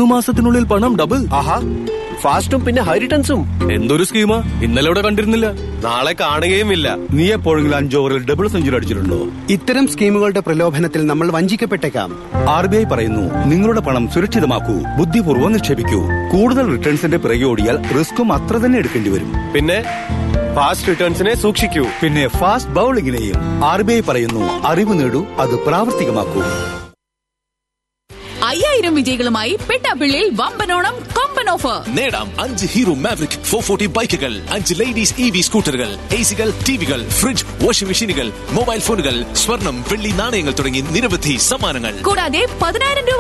മൂന്ന് മാസത്തിനുള്ളിൽ പണം ഡബിൾ ആഹാ ഫാസ്റ്റും പിന്നെ ഹൈ റിട്ടേൺസും എന്തൊരു സ്കീമാ ഇന്നലെ ഇവിടെ കണ്ടിരുന്നില്ല നാളെ കാണുകയുമില്ല നീ എപ്പോഴെങ്കിലും അഞ്ച് ഓവറിൽ ഡബിൾ സെഞ്ചുറി അടിച്ചിട്ടുണ്ടോ ഇത്തരം സ്കീമുകളുടെ പ്രലോഭനത്തിൽ നമ്മൾ വഞ്ചിക്കപ്പെട്ടേക്കാം ആർ ബി ഐ പറയുന്നു നിങ്ങളുടെ പണം സുരക്ഷിതമാക്കൂ ബുദ്ധിപൂർവ്വം നിക്ഷേപിക്കൂ കൂടുതൽ റിട്ടേൺസിന്റെ പിറകെ ഓടിയാൽ റിസ്ക്കും അത്ര തന്നെ എടുക്കേണ്ടി വരും പിന്നെ ഫാസ്റ്റ് റിട്ടേൺസിനെ സൂക്ഷിക്കൂ പിന്നെ ഫാസ്റ്റ് ബൌളിങ്ങിനെയും ആർ ബി ഐ പറയുന്നു അറിവ് നേടൂ അത് പ്രാവർത്തികമാക്കൂ അയ്യായിരം വിജയികളുമായി പെട്ടാപ്പിള്ളിയിൽ വമ്പനോണം കൊമ്പൻ ഓഫർ നേടാം അഞ്ച് ഹീറോ മാവറിക് ഫോർ ഫോർട്ടി ബൈക്കുകൾ അഞ്ച് ലേഡീസ് ഇ വി സ്കൂട്ടറുകൾ എ സികൾ ടിവികൾ ഫ്രിഡ്ജ് വാഷിംഗ് മെഷീനുകൾ മൊബൈൽ ഫോണുകൾ സ്വർണം വെള്ളി നാണയങ്ങൾ തുടങ്ങി നിരവധി സമ്മാനങ്ങൾ കൂടാതെ പതിനായിരം രൂപ